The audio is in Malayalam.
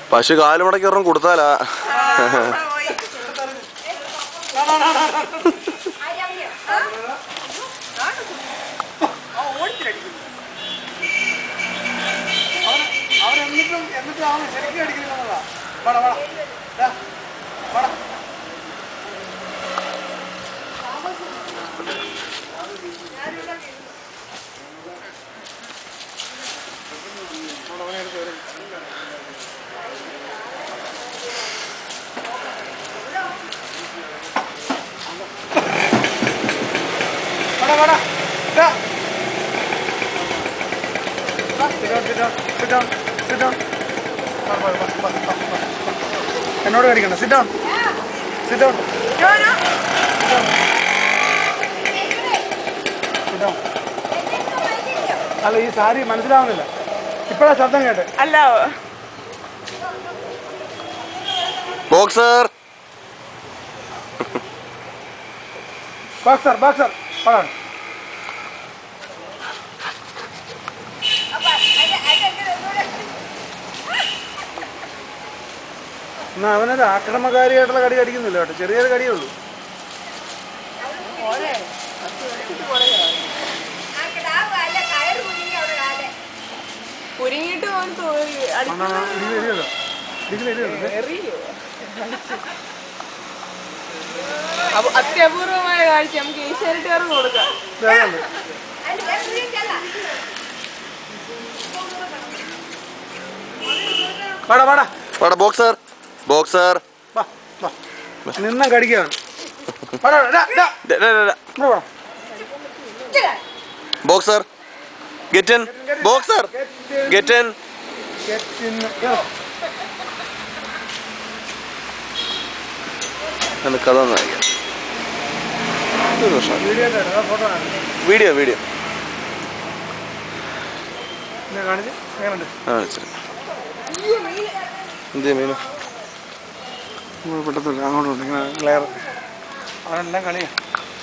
പശു കാലുമടക്കി ഒരെണ്ണം കൊടുത്താലാ അവൻ എന്നിട്ടും എന്നിട്ടും അവൻ ശരിക്കും അടിക്കുന്നില്ലതാ വാടാ വാടാ ദാ, വാടാ വാടാ വാടാ ദാ. Sit down, sit down, sit down, sit down. വാ, വാ, വാ, വാ, വാ, വാ. എന്നോട് കടിക്കണ്ട sit down sit down sit down അല്ല ഈ സാരി മനസ്സിലാവുന്നില്ല ഇപ്പോഴാ ശബ്ദം കേട്ടെ അല്ല ബോക്സർ ബോക്സർ ബോക്സർ പറയാം എന്നാ അവനൊരു ആക്രമകാരിയായിട്ടുള്ള കടി കടിക്കുന്നില്ല കേട്ടോ ചെറിയൊരു കടിയേ ഉള്ളൂ കുരുങ്ങിട്ട് അവൻ തോന്നി എന്നാ, ഇടി ഇടിയല്ലോ ഇടിക്കില്ല ഇടിയല്ലോ എറിയോ അപ്പൊ അത്യപൂർവമായ കാഴ്ച നമുക്ക് ഏഷ്യാനെറ്റുകാർക്ക് കൊടുക്കാം ഇതേയുള്ളൂ. വാടാ വാടാ വാടാ ബോക്സർ ബോക്സർ വാ വാ നിന്ന കടിക്കാണ് വാടാ ഡാ, ഡാ, ഡേ, ഡേ, ഡേ, ഡേ. ഇങ്ങോട്ട് വാ. Boxer get in Boxer get in Get in. Go. എന്ന് കഥ ഒന്ന് വായിക്കാം. ഒരു നിമിഷം. വീഡിയോ ഒക്കെ എടുക്കാം, ഫോട്ടോ കാണാം. വീഡിയോ വീഡിയോ ഇങ്ങനെ കാണിച്ച് എങ്ങനെയുണ്ട് ആ ശരി എന്തേ മീനു പെട്ടെന്നില്ല അങ്ങോട്ടുണ്ട് ഇങ്ങനെ ലെയർ അവനെല്ലാം കളിയാ